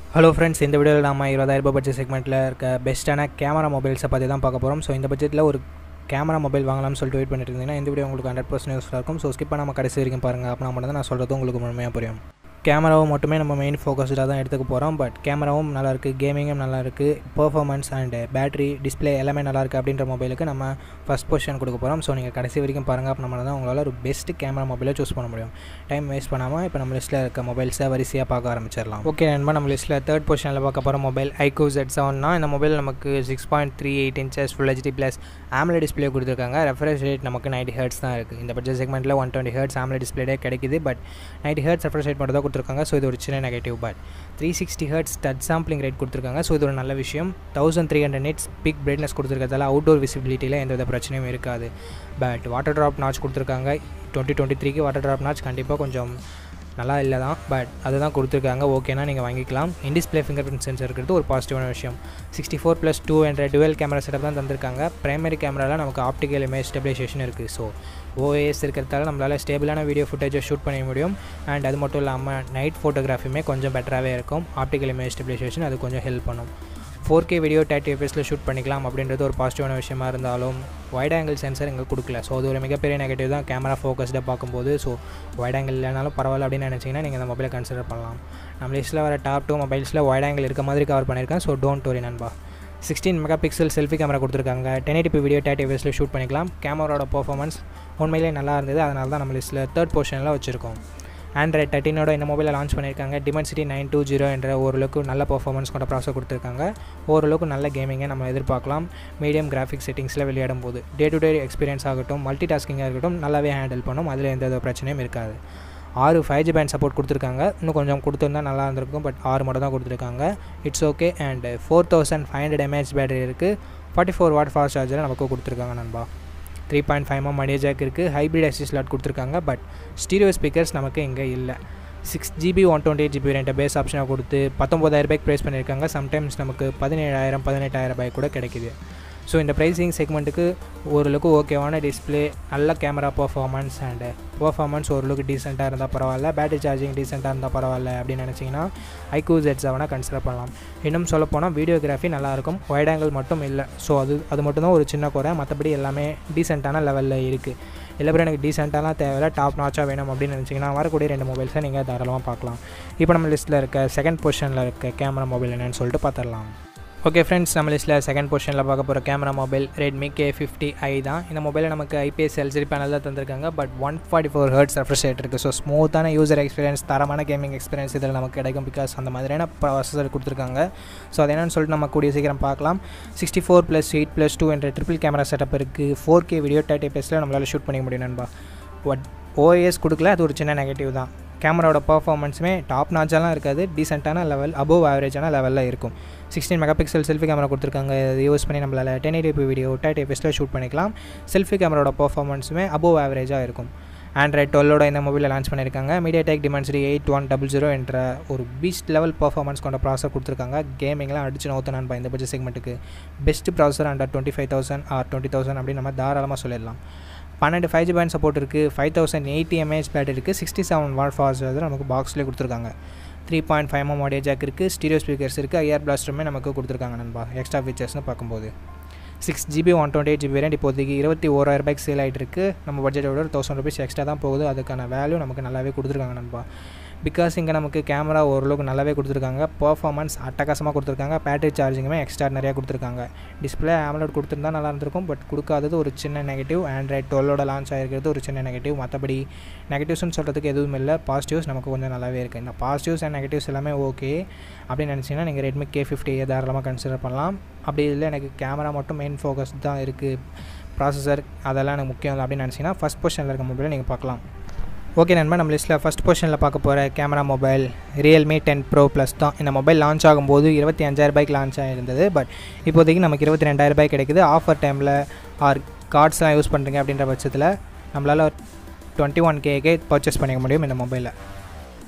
hello friends இந்த வீடியோவில் நம்ம இருபதாயிரம் ரூபாய் பட்ஜெட் செக்மெண்ட்டில் இருக்க பெஸ்ட்டான கேமரா மொபைல்ஸை பற்றி தான் பார்க்க போகிறோம் ஸோ இந்த பட்ஜெட்டில் ஒரு கேமரா மொபைல் வாங்கலாம்னு சொல்லிட்டு வெயிட் பண்ணிட்டு இருந்தீங்கன்னா இந்த வீடியோ உங்களுக்கு ஹண்ட்ரட் பர்சன்ட் யூஸ்ஃபுல்லாக இருக்கும் ஸோ ஸ்கிப் பண்ணாமல் கடைசி வரைக்கும் பாருங்கள் அப்படின்னா மட்டும் தான் நான் சொல்கிறது உங்களுக்கு முழுமையாக புரியும் கேமராவும் மட்டுமே நம்ம மெயின் ஃபோக்கஸ்டாக தான் எடுத்துக்க போகிறோம் பட் கேமராவும் நல்லா இருக்குது கேமிங்கும் நல்லா இருக்குது பர்ஃபார்மன்ஸ் அண்டு பேட்டரி டிஸ்பிளே எல்லாமே நல்லா இருக்குது அப்படின்ற மொபைலுக்கு நம்ம ஃபஸ்ட் பொசிஷன் கொடுக்க போகிறோம் ஸோ நீங்கள் கடைசி வரைக்கும் பாருங்கள் அப்படின்னா தான் உங்களால் ஒரு பெஸ்ட் கேமரா மொபைலை சூஸ் பண்ண முடியும் டைம் வேஸ்ட் பண்ணாமல் இப்போ நம்ம லிஸ்ட்டில் இருக்க மொபைல்ஸை வரிசையாக பார்க்க ஆரம்பிச்சிடலாம் ஓகே நண்பா நம்ம லிஸ்ட்டில் தேர்ட் பொசிஷனில் பார்க்க போகிற மொபைல் ஐகோ ஜெட் செவன்னா இந்த மொபைல் நமக்கு six point three eight inches full HD plus AMOLED display கொடுத்துருக்காங்க ரெஃப்ரெஷ் ரேட் நமக்கு நைன்டி ஹர்ட்ஸ் தான் இருக்குது இந்த பட்ஜெட் செக்மெண்ட்டில் one twenty hertz AMOLED display கிடைக்குது but ninety hertz refresh rate மட்டும் தான் கொடுத்துருக்காங்க ஸோ இது ஒரு சின்ன negative but three sixty hertz touch sampling rate கொடுத்துருக்காங்க ஸோ இது ஒரு நல்ல விஷயம் thousand three hundred nits peak brightness கொடுத்துருக்கிறதால அவுட்டோர் விசிபிலிட்டியில் எந்த வித பிரச்சனையும் இருக்காது பட் வாட்டர் ட்ராப் நாச் கொடுத்துருக்காங்க டுவெண்ட்டி டுவெண்ட்டி த்ரீக்கு வாட்டர் ட்ராப் நாச் கண்டிப்பாக கொஞ்சம் நல்லா இல்லை தான் பட் அதுதான் கொடுத்துருக்காங்க ஓகேனா நீங்கள் வாங்கிக்கலாம் இன்டிஸ்பிளே ஃபிங்கர் பிரிண்ட் சென்சர் இருக்கிறது ஒரு பாசிட்டிவான விஷயம் சிக்ஸ்டி ஃபோர் ப்ளஸ் டூ என்ற டுவெல் கேமரா செட்டப் தான் தந்திருக்காங்க பிரைமரி கேமராவில் நமக்கு ஆப்டிக்கல் இமேஜ் ஸ்டெபிலைசேஷன் இருக்குது ஸோ ஓஏஎஸ் இருக்கிறதால நம்மளால் ஸ்டேபிளான வீடியோ ஃபுட்டேஜை ஷூட் பண்ண முடியும் அண்ட் அது மட்டும் இல்லாமல் நைட் ஃபோட்டோகிராஃபியுமே கொஞ்சம் பெட்டராகவே இருக்கும் ஆப்டிக்கல் இமேஜ் ஸ்டெபிலைசேஷன் அது கொஞ்சம் ஹெல்ப் பண்ணும் ஃபோர் கே வீடியோ தேர்ட்டி எஃப்எஸில் ஷூட் பண்ணிக்கலாம் அப்படின்றது ஒரு பாசிட்டிவான விஷயமா இருந்தாலும் வைட் ஆங்கிள் சென்சர் இங்கே கொடுக்கல ஸோ அது ஒரு மிகப்பெரிய நெகட்டிவ் தான் கேமரா ஃபோக்கஸ்டாக பார்க்கும்போது ஸோ வைட் ஆங்கிள் இல்லைனாலும் பரவாயில்ல அப்படின்னு நினச்சிங்கன்னா நீங்கள் அந்த மொபைலை கன்சிடர் பண்ணலாம் நம்ம லிஸ்ட்டில் வர டாப் டூ மொபைல்ஸில் வைட் ஆங்கிள் இருக்க மாதிரி கவர் பண்ணியிருக்கேன் ஸோ டோன்ட் வரி நண்பா sixteen megapixel selfie camera கொடுத்துருக்காங்க டென் எயிட்டி வீடியோ தேர்ட்டி எஃப்எஸில் ஷூட் பண்ணிக்கலாம் கேமராவோட பர்ஃபார்மன்ஸ் உண்மையிலே நல்லா இருந்தது அதனால தான் நம்ம லிஸ்ட்டில் தேர்ட் பொசிஷனில் வச்சுருக்கோம் ஆண்ட்ராய்ட் தேர்ட்டினோட இந்த மொபைலை லான்ச் பண்ணியிருக்காங்க டிமென்சிட்டி நைன் டூ ஜீரோ என்ற ஓரளவுக்கு நல்ல பர்ஃபார்மன்ஸ் கொண்ட ப்ராசர் கொடுத்துருக்காங்க ஓரளவுக்கு நல்ல கேமிங்கை நம்ம எதிர்பார்க்கலாம் மீடியம் கிராஃபிக் செட்டிங்ஸில் விளையாடும் போது டே டு டே எக்ஸ்பீரியன்ஸ் ஆகட்டும் மல்டி டாஸ்கிங்காக இருக்கட்டும் நல்லாவே ஹேண்டில் பண்ணும் அதில் எந்த பிரச்சனையும் இருக்காது ஆறு ஃபைவ் ஜி பேண்ட் சப்போர்ட் கொடுத்துருக்காங்க இன்னும் கொஞ்சம் கொடுத்துருந்தா நல்லா இருந்திருக்கும் பட் ஆறு மட்டும் தான் கொடுத்துருக்காங்க it's okay and four thousand five hundred mAh battery இருக்குது forty four watt fast charger நமக்கு கொடுத்துருக்காங்க நண்பா த்ரீ பாயிண்ட் ஃபைவ் எம் மடிய ஜாக் இருக்குது ஹைப்ரிட் எஸ்டி ஸ்லாட் கொடுத்துருக்காங்க பட் ஸ்டீரியோ ஸ்பீக்கர்ஸ் நமக்கு இங்கே இல்லை six GB one twenty eight GB ரெண்டு பேஸ் ஆப்ஷனாக கொடுத்து பத்தொம்பதாயிரம் ரூபாய்க்கு ப்ரைஸ் பண்ணியிருக்காங்க சம்டைம்ஸ் நமக்கு பதினேழாயிரம் பதினெட்டாயிரம் ரூபாய் கூட கிடைக்குது ஸோ இந்த ப்ரைஸிங் செக்மெண்ட்டுக்கு ஓரளவுக்கு ஓகேவான டிஸ்பிளே நல்ல கேமரா பர்ஃபார்மன்ஸ் அண்டு பர்ஃபார்மன்ஸ் ஓரளவுக்கு டீசெண்டாக இருந்தால் பரவாயில்ல பேட்டரி சார்ஜிங் டீசெண்டாக இருந்தால் பரவாயில்ல அப்படின்னு நினச்சிங்கன்னா ஐக்கூ ஜெட் செவனை கன்சிடர் பண்ணலாம் இன்னும் சொல்லப்போனால் வீடியோகிராஃபி நல்லாயிருக்கும் வைட் ஆங்கிள் மட்டும் இல்லை ஸோ அது அது மட்டும்தான் ஒரு சின்ன குறை மற்றபடி எல்லாமே டீசெண்டான லெவலில் இருக்குது இல்லை அப்புறம் எனக்கு டீசெண்டாலாம் தேவையில்ல டாப் நாச்சாக வேணும் அப்படின்னு நினச்சிங்கன்னா வரக்கூடிய ரெண்டு மொபைல்ஸை நீங்கள் தாராளமாக பார்க்கலாம் இப்போ நம்ம லிஸ்ட்டில் இருக்க செகண்ட் பொசிஷனில் இருக்க கேமரா மொபைல் என்னென்னு சொல்லிட்டு பார்த்துடலாம் ஓகே ஃப்ரெண்ட்ஸ் நம்ம லிஸ்ட்டில் செகண்ட் பொசிஷனில் பார்க்க போகிற camera mobile Redmi K fifty i தான் இந்த மொபைலில் நமக்கு ஐபிஎஸ் எல்சிடி பேனல் தான் தந்திருக்காங்க but one forty four hertz refresh rate இருக்குது ஸோ ஸ்மூத்தான யூசர் எக்ஸ்பீரியன்ஸ் தரமான கேமிங் எக்ஸ்பீரியன்ஸ் இதில் நமக்கு கிடைக்கும் பிகாஸ் அந்த மாதிரியான ப்ராசஸர் கொடுத்துருக்காங்க ஸோ அது என்னென்னு சொல்லிட்டு நம்ம கூடிய சீக்கிரம் பார்க்கலாம் sixty four plus eight plus two என்ற ட்ரிபிள் கேமரா செட்டப் இருக்குது ஃபோர் கே வீடியோ தேர்ட்டி பேஸில் நம்மளால் ஷூட் பண்ணிக்க முடியும் நண்பா பட் ஓஎஸ் கொடுக்கல அது ஒரு சின்ன நெகட்டிவ் தான் கேமராவோட பர்ஃபார்மன்ஸுமே டாப் நாச்சாலாம் இருக்காது டீசெண்டான லெவல் அபோவ் ஆவரேஜான லெவலில் இருக்கும் sixteen megapixel selfie camera கொடுத்துருக்காங்க இது யூஸ் பண்ணி நம்மளால் டென் எயிட்டி வீடியோ தேர்ட்டி எஃப்எஸில் ஷூட் பண்ணிக்கலாம் செல்ஃபி கேமராவோட பர்ஃபார்மன்ஸுமே அபோவ் ஆவரேஜாக இருக்கும் ஆண்ட்ராய்ட் டுவெல்லோட இந்த மொபைலில் லான்ச் பண்ணியிருக்காங்க MediaTek Dimensity eight one double zero என்ற ஒரு பீஸ்ட் லெவல் பர்ஃபார்மன்ஸ் கொண்ட ப்ராசர் கொடுத்துருக்காங்க கேமிங்லாம் அடிச்சு நோத்தனான் இந்த பட்ஜெட் செக்மெண்ட்டுக்கு best processor under twenty five thousand or twenty thousand அப்படின்னு நம்ம தாராளமாக சொல்லிடலாம் பன்னெண்டு ஃபைவ் ஜி பேண்ட் சப்போர்ட் இருக்குது five thousand eighty mAh battery இருக்குது sixty seven watt fast charger நமக்கு பாக்ஸ்லேயே கொடுத்துருக்காங்க three point five M audio jack இருக்குது ஸ்டீரியோ ஸ்பீக்கர்ஸ் இருக்குது ஐஆர் பிளாஸ்டருமே நமக்கு கொடுத்துருக்காங்க நண்பா எக்ஸ்ட்ரா ஃபீச்சர்ஸ்னு பார்க்கும்போது six GB one twenty eight GB variant இப்போதைக்கு இருபத்தி ஓராயிரம் ரூபாய்க்கு சேல் ஆகிட்டு இருக்குது நம்ம பட்ஜெட்டோட ஒரு தௌசண்ட் ருபீஸ் எக்ஸ்ட்ரா தான் போகுது அதுக்கான வேல்யூ நமக்கு நல்லாவே கொடுத்துருக்காங்க நண்பா பிகாஸ் இங்கே நமக்கு கேமரா ஓரளவுக்கு நல்லாவே கொடுத்துருக்காங்க பர்ஃபார்மன்ஸ் அட்டகாசமாக கொடுத்துருக்காங்க பேட்டரி சார்ஜிங்குமே எக்ஸ்ட்ரா நிறையா கொடுத்துருக்காங்க டிஸ்பிளே ஆம்லோட் கொடுத்துருந்தா நல்லா இருந்திருக்கும் பட் கொடுக்காதது ஒரு சின்ன நெகட்டிவ் ஆண்ட்ராய்ட் டுவெல்லோட லான்ச் ஆகிருக்கிறது ஒரு சின்ன நெகட்டிவ் மற்றபடி நெகட்டிவ்ஸ்னு சொல்கிறதுக்கு எதுவும் இல்லை பாசிட்டிவ்ஸ் நமக்கு கொஞ்சம் நல்லாவே இருக்குது இந்த பாசிட்டிவ்ஸ் அண்ட் நெகட்டிவ்ஸ் எல்லாமே ஓகே அப்படின்னு நினச்சிங்கன்னா நீங்கள் ரெட்மி கே ஃபிஃப்டியை தாராளமாக கன்சிடர் பண்ணலாம் அப்படி இல்லை எனக்கு கேமரா மட்டும் மெயின் ஃபோக்கஸ் தான் இருக்குது ப்ராசஸர் அதெல்லாம் எனக்கு முக்கியம் இல்லை அப்படின்னு நினச்சிங்கன்னா ஃபஸ்ட் பொசிஷனில் இருக்க மொபைலை நீங்கள் பார்க்கலாம் ஓகே நண்பா நம்ம லிஸ்ட்டில் ஃபஸ்ட் பொசிஷனில் பார்க்க போகிற camera mobile Realme ten pro plus தான் இந்த மொபைல் லான்ச் ஆகும்போது இருபத்தி அஞ்சாயிரம் ரூபாய்க்கு லான்ச் ஆகிருந்தது பட் இப்போதைக்கு நமக்கு இருபத்தி ரெண்டாயிரம் ரூபாய் கிடைக்குது ஆஃபர் டைமில் ஆர் கார்ட்ஸ்லாம் யூஸ் பண்ணுறீங்க அப்படின்ற பட்சத்தில் நம்மளால் டுவெண்ட்டி ஒன் கேக்கே பர்ச்சேஸ் பண்ணிக்க முடியும் இந்த மொபைலில்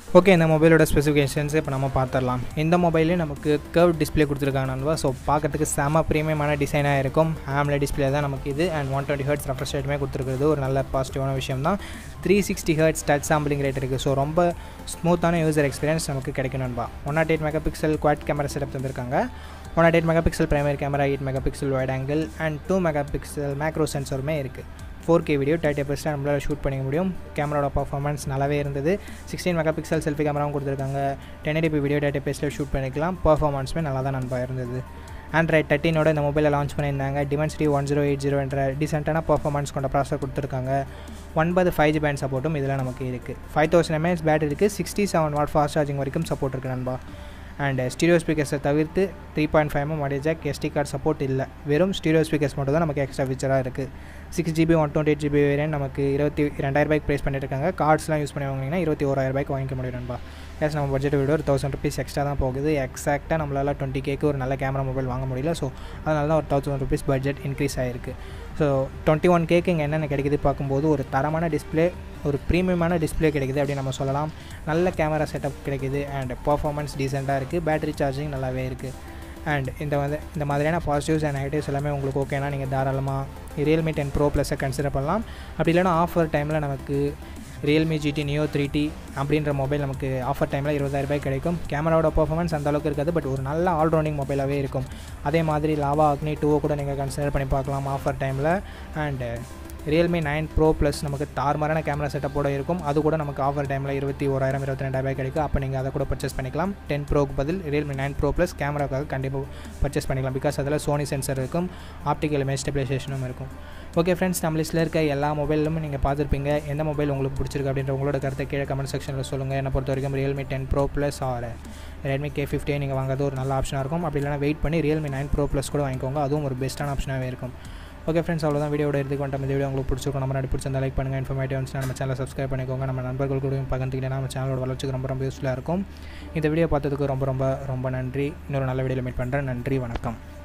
ஓகே இந்த மொபைலோட ஸ்பெசிஃபிகேஷன்ஸ் இப்போ நம்ம பார்த்துடலாம் இந்த மொபைலே நமக்கு கர்வ் டிஸ்பிளே கொடுத்துருக்காங்க நண்பா ஸோ பார்க்கறதுக்கு செம ப்ரீமியமான டிசைனாக இருக்கும் ஆம்ல டிஸ்பிளே தான் நமக்கு இது and one twenty hertz refresh ரேட்டுமே கொடுத்துருக்குறது ஒரு நல்ல பாசிட்டிவான விஷயம் தான் three sixty hertz touch sampling rate இருக்குது ஸோ ரொம்ப ஸ்மூத்தான யூசர் எக்ஸ்பீரியன்ஸ் நமக்கு கிடைக்கும் நண்பா one not eight megapixel quad camera setup தந்திருக்காங்க one not eight megapixel primary camera eight megapixel wide angle and two megapixel macro சென்சருமே இருக்குது four K video thirty percent நம்மளால் shoot பண்ணிக்க முடியும் கேமராவோட performance நல்லாவே இருந்தது sixteen megapixel selfie கேமராவும் கொடுத்துருக்காங்க டென் எடிபி வீடியோ டேட்டா பேஸில் ஷூட் பண்ணிக்கலாம் பர்ஃபார்மன்ஸுமே நல்லா தான் நண்பா இருந்தது ஆண்ட்ராய்ட் தேர்ட்டினோட இந்த மொபைலை லான்ச் பண்ணியிருந்தாங்க Dimensity one zero eight zero என்ற டீசெண்டான பர்ஃபார்மன்ஸ் கொண்ட ப்ராசர் கொடுத்துருக்காங்க ஒன்பது ஃபைவ் ஜி பேண்ட் சப்போர்ட்டும் இதில் நமக்கு இருக்குது ஃபைவ் தௌசண்ட் எம்ஏஎஸ் பேட்டரி இருக்குது sixty seven watt fast charging வரைக்கும் சப்போர்ட் இருக்குது நண்பா அண்ட் ஸ்டீரியோ ஸ்பீக்கர்ஸை தவிர்த்து three point five M audio jack SD card support இல்லை வெறும் ஸ்டீரியோ ஸ்பீக்கர்ஸ் மட்டும் தான் நமக்கு எக்ஸ்ட்ரா ஃபீச்சராக இருக்குது six GB one twenty eight GB variant நமக்கு இருபத்தி ரெண்டாயிரம் ரூபாய்க்கு ப்ரைஸ் பண்ணியிருக்காங்க கார்ட்ஸ்லாம் யூஸ் பண்ணி வாங்கினீங்கன்னா இருபத்தி ஓராயிரம் ரூபாய்க்கு வாங்கிக்க முடியும் நண்பா எஸ் நம்ம பட்ஜெட் விட ஒரு தௌசண்ட் ருபீஸ் எக்ஸ்ட்ரா தான் போகுது எக்ஸாக்டாக நம்மளால் டுவெண்ட்டி கேக்கு ஒரு நல்ல கேமரா மொபைல் வாங்க முடியல ஸோ அதனால தான் ஒரு தௌசண்ட் ருபீஸ் பட்ஜெட் இன்க்ரீஸ் ஆகிருக்கு ஸோ டுவெண்ட்டி ஒன் கேக்கு இங்கே என்னென்ன கிடைக்குது பார்க்கும்போது ஒரு தரமான டிஸ்பிளே ஒரு ப்ரீமியமான டிஸ்பிளே கிடைக்குது அப்படின்னு நம்ம சொல்லலாம் நல்ல கேமரா செட்டப் கிடைக்குது அண்ட் பர்ஃபார்மன்ஸ் டீசெண்டாக இருக்குது பேட்டரி சார்ஜிங் நல்லாவே இருக்குது அண்ட் இந்த வந்து இந்த மாதிரியான பாசிட்டிவ்ஸ் அண்ட் நெகட்டிவ்ஸ் எல்லாமே உங்களுக்கு ஓகேனா நீங்கள் தாராளமாக ரியல்மி டென் ப்ரோ ப்ளஸை கன்சிடர் பண்ணலாம் அப்படி இல்லைனா ஆஃபர் டைமில் நமக்கு Realme GT neo three T அப்படின்ற மொபைல் நமக்கு ஆஃபர் டைமில் இருபதாயிரம் ரூபாய் கிடைக்கும் கேமராவோட பர்ஃபார்மன்ஸ் அந்த அளவுக்கு இருக்காது பட் ஒரு நல்ல ஆல்ரவுண்டிங் மொபைலாகவே இருக்கும் அதே மாதிரி லாவா அக்னி டூவை கூட நீங்கள் கன்சிடர் பண்ணி பார்க்கலாம் ஆஃபர் டைமில் and Realme nine pro plus நமக்கு தார்மாரான கேமரா செட்டப்போட இருக்கும் அது கூட நமக்கு ஆஃபர் டைமில் இருபத்தி ஓராயிரம் இருபத்தி ரெண்டாயிரம் கிடைக்கும் அப்போ நீங்கள் அதை கூட பர்ச்சேஸ் பண்ணிக்கலாம் டென் ப்ரோக்கு பதில் ரியல்மி நைன் ப்ரோ ப்ளஸ் கேமராக்காக கண்டிப்பாக பர்ச்சேஸ் பண்ணிக்கலாம் பிகாஸ் அதில் சோனி சென்சர் இருக்கும் ஆப்டிக்கல் இமேஜ் ஸ்டெபிலைசேஷனும் இருக்கும் ஓகே ஃப்ரெண்ட்ஸ் நம்ம லிஸ்ட்டில் இருக்க எல்லா மொபைலும் நீங்கள் பார்த்துருப்பீங்க எந்த மொபைல் உங்களுக்கு பிடிச்சிருக்கு அப்படின்ற உங்களோட கருத்தை கீழே கமெண்ட் செக்ஷனில் சொல்லுங்கள் என்னை பொறுத்த வரைக்கும் Realme ten pro plus or Redmi K ஃபிஃப்டியே நீங்கள் வாங்குறது ஒரு நல்ல ஆப்ஷனாக இருக்கும் அப்படி இல்லைனா வெயிட் பண்ணி ரியல்மி நைன் ப்ரோ ப்ளஸ் கூட வாங்கிக்கோங்க அதுவும் ஒரு பெஸ்ட்டான ஆப்ஷனாகவே இருக்கும் ஓகே ஃப்ரெண்ட்ஸ் அவ்வளோதான் வீடியோட எடுத்துக்கு வந்துட்டு இந்த வீடியோ உங்களுக்கு பிடிச்சிருக்கும் நம்ம நாடி பிடிச்சிருந்தா லைக் பண்ணுங்கள் இன்ஃபர்மேட்டிவ் வந்துச்சுன்னா நம்ம சேனலை சப்ஸ்கிரைப் பண்ணிக்கோங்க நம்ம நண்பர்கள் கூட பகிர்ந்துக்கிட்டே நம்ம சேனலோட வளர்ச்சிக்கு ரொம்ப ரொம்ப யூஸ்ஃபுல்லாக இருக்கும் இந்த வீடியோ பார்த்ததுக்கு ரொம்ப ரொம்ப ரொம்ப நன்றி இன்னொரு நல்ல வீடியோவில் மீட் பண்ணுறேன் நன்றி வணக்கம்